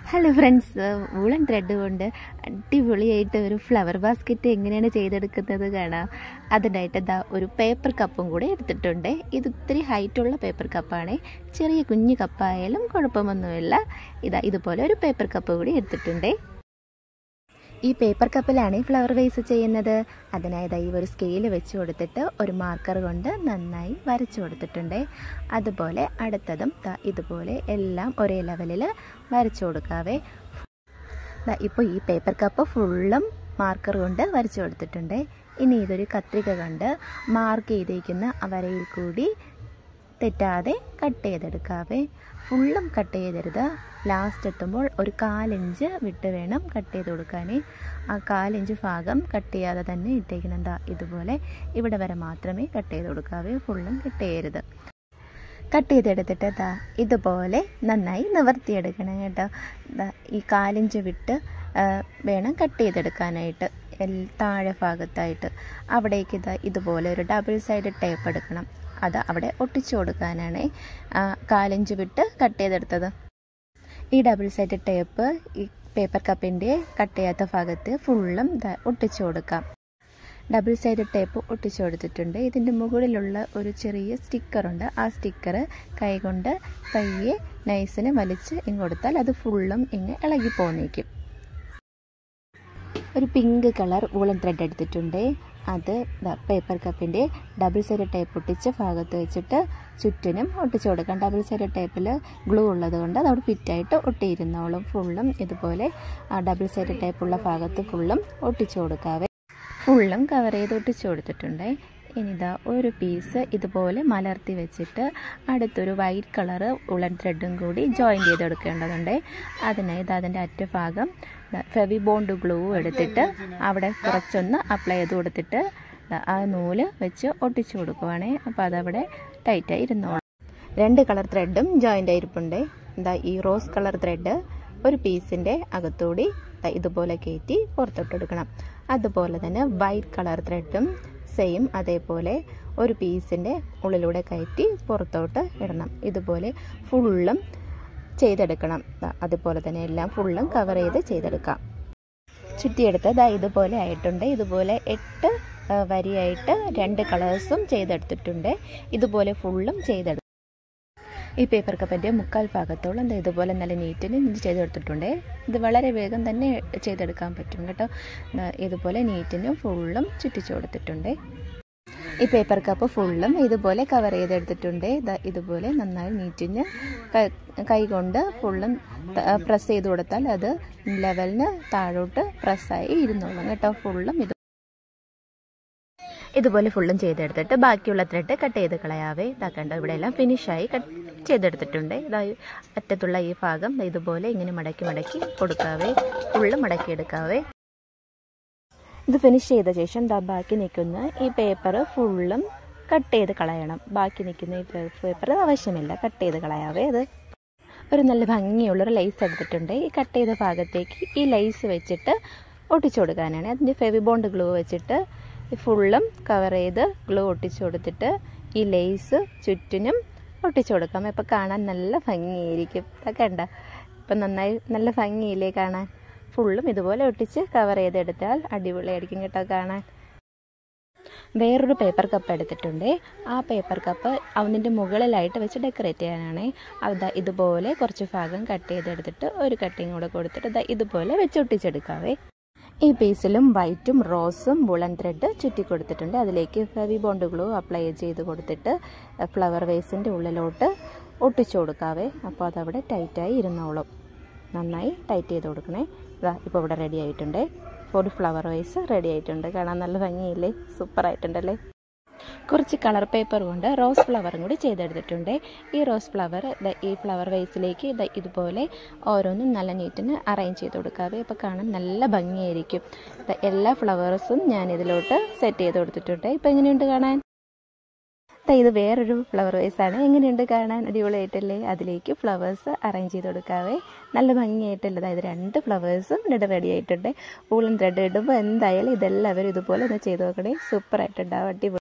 hello friends woollen thread കൊണ്ട് അടിപൊളിയായിട്ട് ഒരു ഫ്ലവർ ബാസ്ക്കറ്റ് എങ്ങനെയാണ് ചെയ്തെടുക്കുന്നത് കാണാം അതിനായിട്ട് ഇതാ ഒരു പേപ്പർ കപ്പും കൂടെ എടുത്തിട്ടുണ്ട് ഇത് ഇത്തിരി ഹൈറ്റുള്ള പേപ്പർ കപ്പാണ് ചെറിയ കുഞ്ഞു കപ്പായാലും കുഴപ്പമൊന്നുമില്ല ഇതാ ഇതുപോലെ ഒരു പേപ്പർ കപ്പ് കൂടി എടുത്തിട്ടുണ്ട് ഈ പേപ്പർ കപ്പിലാണ് ഫ്ലവർ വേസ് ചെയ്യുന്നത് അതിനായി ഈ ഒരു സ്കെയിൽ വെച്ച് കൊടുത്തിട്ട് ഒരു മാർക്കർ കൊണ്ട് നന്നായി വരച്ചു കൊടുത്തിട്ടുണ്ട് അതുപോലെ അടുത്തതും ദാ ഇതുപോലെ എല്ലാം ഒരേ ലെവലിൽ വരച്ചു കൊടുക്കാവേ ദാ ഇപ്പോൾ ഈ പേപ്പർ കപ്പ് ഫുള്ളും മാർക്കർ കൊണ്ട് വരച്ചു കൊടുത്തിട്ടുണ്ട് ഇനി ഇതൊരു കത്രിക കൊണ്ട് മാർക്ക് ചെയ്തേക്കുന്ന ആ വരയിൽ കൂടി തെറ്റാതെ കട്ട് ചെയ്തെടുക്കാവേ ഫുള്ളും കട്ട് ചെയ്തരുത് ലാസ്റ്റ് എത്തുമ്പോൾ ഒരു കാലിഞ്ച് വിട്ട് വേണം കട്ട് ചെയ്ത് കൊടുക്കാൻ ആ കാലിഞ്ച് ഭാഗം കട്ട് ചെയ്യാതെ തന്നെ ഇട്ടേക്കണം എന്താ ഇതുപോലെ ഇവിടെ വരെ മാത്രമേ കട്ട് ചെയ്ത് കൊടുക്കാവേ ഫുള്ളും കട്ട് ചെയ്യരുത് കട്ട് ചെയ്തെടുത്തിട്ട് ദാ ഇതുപോലെ നന്നായി നിവർത്തിയെടുക്കണം കേട്ടോ ദാ ഈ കാലിഞ്ച് വിട്ട് വേണം കട്ട് ചെയ്തെടുക്കാനായിട്ട് താഴെ ഭാഗത്തായിട്ട് അവിടേക്ക് ഇതാ ഇതുപോലെ ഒരു ഡബിൾ സൈഡ് ടേപ്പ് എടുക്കണം അത് അവിടെ ഒട്ടിച്ചു കൊടുക്കാനാണ് കാലഞ്ച് വിട്ട് കട്ട് ചെയ്തെടുത്തത് ഈ ഡബിൾ സൈഡ് ടേപ്പ് ഈ പേപ്പർ കപ്പിൻ്റെ കട്ട് ചെയ്യാത്ത ഭാഗത്ത് ഫുള്ളും ഒട്ടിച്ചു കൊടുക്കാം ഡബിൾ സൈഡ് ടേപ്പ് ഒട്ടിച്ചു കൊടുത്തിട്ടുണ്ട് ഇതിൻ്റെ മുകളിലുള്ള ഒരു ചെറിയ സ്റ്റിക്കറുണ്ട് ആ സ്റ്റിക്കർ കൈകൊണ്ട് പയ്യെ നൈസിന് വലിച്ച് ഇങ്ങ് കൊടുത്താൽ അത് ഫുള്ളും ഇങ്ങ് ഇളകി പോന്നേക്കും ഒരു പിങ്ക് കളർ വൂളൻ ത്രെഡ് എടുത്തിട്ടുണ്ട് അത് പേപ്പർ കപ്പിൻ്റെ ഡബിൾ സൈഡ് ടേപ്പ് ഒട്ടിച്ച ഭാഗത്ത് വെച്ചിട്ട് ചുറ്റിനും ഒട്ടിച്ചു കൊടുക്കാം ഡബിൾ സൈഡ് ടേപ്പിൽ ഗ്ലൂ ഉള്ളത് കൊണ്ട് അത് അവിടെ ഫിറ്റായിട്ട് ഒട്ടിയിരുന്നോളും ഫുള്ളും ഇതുപോലെ ആ ഡബിൾ സൈഡ് ടേപ്പുള്ള ഭാഗത്ത് ഫുള്ളും ഒട്ടിച്ചു കൊടുക്കാവേ ഫുള്ളും കവർ ചെയ്ത് ഒട്ടിച്ചു കൊടുത്തിട്ടുണ്ട് ഇനിതാ ഒരു പീസ് ഇതുപോലെ മലർത്തി വെച്ചിട്ട് അടുത്തൊരു വൈറ്റ് കളറ് ഉളൻ ത്രെഡും കൂടി ജോയിൻ ചെയ്ത് കൊടുക്കേണ്ടതുണ്ട് അതിനായി ഇത് അതിൻ്റെ അറ്റഭാഗം ഫെവി ബോണ്ട് ഗ്ലൂ എടുത്തിട്ട് അവിടെ കുറച്ചൊന്ന് അപ്ലൈ ചെയ്ത് കൊടുത്തിട്ട് ആ നൂല് വെച്ച് ഒട്ടിച്ചു കൊടുക്കുവാണേ അപ്പോൾ അതവിടെ ടൈറ്റായി ഇരുന്നോളും രണ്ട് കളർ ത്രെഡും ജോയിൻ്റ് ആയിരിപ്പുണ്ട് എന്താ ഈ റോസ് കളർ ത്രെഡ് ഒരു പീസിൻ്റെ അകത്തൂടി ഇതുപോലെ കയറ്റി പുറത്തോട്ടെടുക്കണം അതുപോലെ തന്നെ വൈറ്റ് കളർ ത്രെഡും സെയിം അതേപോലെ ഒരു പീസിൻ്റെ ഉള്ളിലൂടെ കയറ്റി പുറത്തോട്ട് ഇടണം ഇതുപോലെ ഫുള്ളും ചെയ്തെടുക്കണം അതുപോലെ തന്നെ എല്ലാം ഫുള്ളും കവർ ചെയ്ത് ചെയ്തെടുക്കാം ചുറ്റിയെടുത്ത് ദാ ഇതുപോലെ ആയിട്ടുണ്ട് ഇതുപോലെ എട്ട് വരിയായിട്ട് രണ്ട് കളേഴ്സും ചെയ്തെടുത്തിട്ടുണ്ട് ഇതുപോലെ ഫുള്ളും ചെയ്തെടുക്കും ഈ പേപ്പർ കപ്പിൻ്റെ മുക്കാൽ ഭാഗത്തോളം എന്താ ഇതുപോലെ നല്ല നീറ്റിന് ഇത് ചെയ്തെടുത്തിട്ടുണ്ട് ഇത് വളരെ വേഗം തന്നെ ചെയ്തെടുക്കാൻ പറ്റും കേട്ടോ ഇതുപോലെ നീറ്റിന് ഫുള്ളും ചുറ്റിച്ചു കൊടുത്തിട്ടുണ്ട് ഈ പേപ്പർ കപ്പ് ഫുള്ളും ഇതുപോലെ കവർ ചെയ്തെടുത്തിട്ടുണ്ട് ഇതുപോലെ നന്നായി നീറ്റിന് കൈ കൊണ്ട് ഫുള്ളും പ്രസ് ചെയ്ത് കൊടുത്താൽ അത് ലെവലിന് താഴോട്ട് പ്രസ്സായി ഇരുന്നോളും കേട്ടോ ഫുള്ളും ഇത് ഇതുപോലെ ഫുള്ളും ചെയ്തെടുത്തിട്ട് ബാക്കിയുള്ള ത്രെഡ് കട്ട് ചെയ്ത് കളയാവേ ഇതാക്കണ്ട ഇവിടെ എല്ലാം ഫിനിഷായി കട്ട് ചെയ്തെടുത്തിട്ടുണ്ട് ഇതായി അറ്റത്തുള്ള ഈ ഭാഗം ഇതുപോലെ ഇങ്ങനെ മടക്കി മടക്കി കൊടുക്കാവേ ഫുള്ള് മടക്കി എടുക്കാവേ ഇത് ഫിനിഷ് ചെയ്ത ശേഷം ദാ ബാക്കി നിൽക്കുന്ന ഈ പേപ്പർ ഫുള്ളും കട്ട് ചെയ്ത് കളയണം ബാക്കി നിൽക്കുന്ന ഈ പേപ്പർ ആവശ്യമില്ല കട്ട് ചെയ്ത് കളയാവേ അത് ഒരു നല്ല ഭംഗിയുള്ളൊരു ലൈസ് എടുത്തിട്ടുണ്ട് ഈ കട്ട് ചെയ്ത ഭാഗത്തേക്ക് ഈ ലൈസ് വെച്ചിട്ട് ഒട്ടിച്ചു കൊടുക്കാനാണ് അതിൻ്റെ ഫെവിബോണ്ട് ഗ്ലൂ വെച്ചിട്ട് ഫുള്ളും കവർ ചെയ്ത് ഗ്ലൂ ഒട്ടിച്ചു കൊടുത്തിട്ട് ഈ ലേസ് ചുറ്റിനും ഒട്ടിച്ചു കൊടുക്കാം ഇപ്പം കാണാൻ നല്ല ഭംഗിയായിരിക്കും ഇതൊക്കെ ഉണ്ട ഇപ്പം നന്നായി നല്ല ഭംഗിയില്ലേ കാണാൻ ഫുള്ളും ഇതുപോലെ ഒട്ടിച്ച് കവർ ചെയ്തെടുത്താൽ അടിപൊളിയായിരിക്കും കേട്ടോ കാണാൻ വേറൊരു പേപ്പർ കപ്പ് എടുത്തിട്ടുണ്ട് ആ പേപ്പർ കപ്പ് അവനിൻ്റെ മുകളിലായിട്ട് വെച്ച് ഡെക്കറേറ്റ് ചെയ്യാനാണ് അത് ഇതുപോലെ കുറച്ച് ഭാഗം കട്ട് ചെയ്തെടുത്തിട്ട് ഒരു കട്ടിങ് കൂടെ കൊടുത്തിട്ട് ഇതുപോലെ വെച്ച് ഒട്ടിച്ചെടുക്കാവേ ഈ പീസിലും വൈറ്റും റോസും വുളൻ ത്രെഡ് ചുറ്റി കൊടുത്തിട്ടുണ്ട് അതിലേക്ക് ഫെവി ബോണ്ട് ഗ്ലൂ അപ്ലൈ ചെയ്ത് കൊടുത്തിട്ട് ഫ്ലവർ വേസിൻ്റെ ഉള്ളിലോട്ട് ഒട്ടിച്ചു കൊടുക്കാവേ അപ്പോൾ അതവിടെ ടൈറ്റായി ഇരുന്നോളും നന്നായി ടൈറ്റ് ചെയ്ത് കൊടുക്കണേ ഇതാ ഇപ്പോൾ ഇവിടെ റെഡി ആയിട്ടുണ്ട് ഒരു ഫ്ലവർ വേസ് റെഡി ആയിട്ടുണ്ട് കാണാൻ നല്ല ഭംഗിയില്ലേ സൂപ്പർ ആയിട്ടുണ്ടല്ലേ കുറച്ച് കളർ പേപ്പർ കൊണ്ട് റോസ് ഫ്ലവറും കൂടി ചെയ്തെടുത്തിട്ടുണ്ട് ഈ റോസ് ഫ്ലവർ ഈ ഫ്ലവർ വേസിലേക്ക് ഇതുപോലെ ഓരോന്നും നല്ല നീറ്റിന് അറേഞ്ച് ചെയ്ത് കൊടുക്കാവേ അപ്പോൾ കാണാൻ നല്ല ഭംഗിയായിരിക്കും എല്ലാ ഫ്ലവേഴ്സും ഞാൻ ഇതിലോട്ട് സെറ്റ് ചെയ്ത് കൊടുത്തിട്ടുണ്ട് ഇപ്പോൾ എങ്ങനെയുണ്ട് കാണാൻ ഇത് വേറൊരു ഫ്ലവർ വേസാണ് എങ്ങനെയുണ്ട് കാണാൻ അടിപൊളിയായിട്ടല്ലേ അതിലേക്ക് ഫ്ലവേഴ്സ് അറേഞ്ച് ചെയ്ത് കൊടുക്കാവേ നല്ല ഭംഗിയായിട്ടല്ലേ അതായത് രണ്ട് ഫ്ലവേഴ്സും ഇവിടെ റെഡി ആയിട്ടുണ്ട് പൂളും ത്രെഡ് ഇടുമ്പോൾ എന്തായാലും ഇതെല്ലാവരും ഇതുപോലെ ഒന്ന് ചെയ്ത് നോക്കണേ സൂപ്പറായിട്ടുണ്ടാവും അടിപൊളി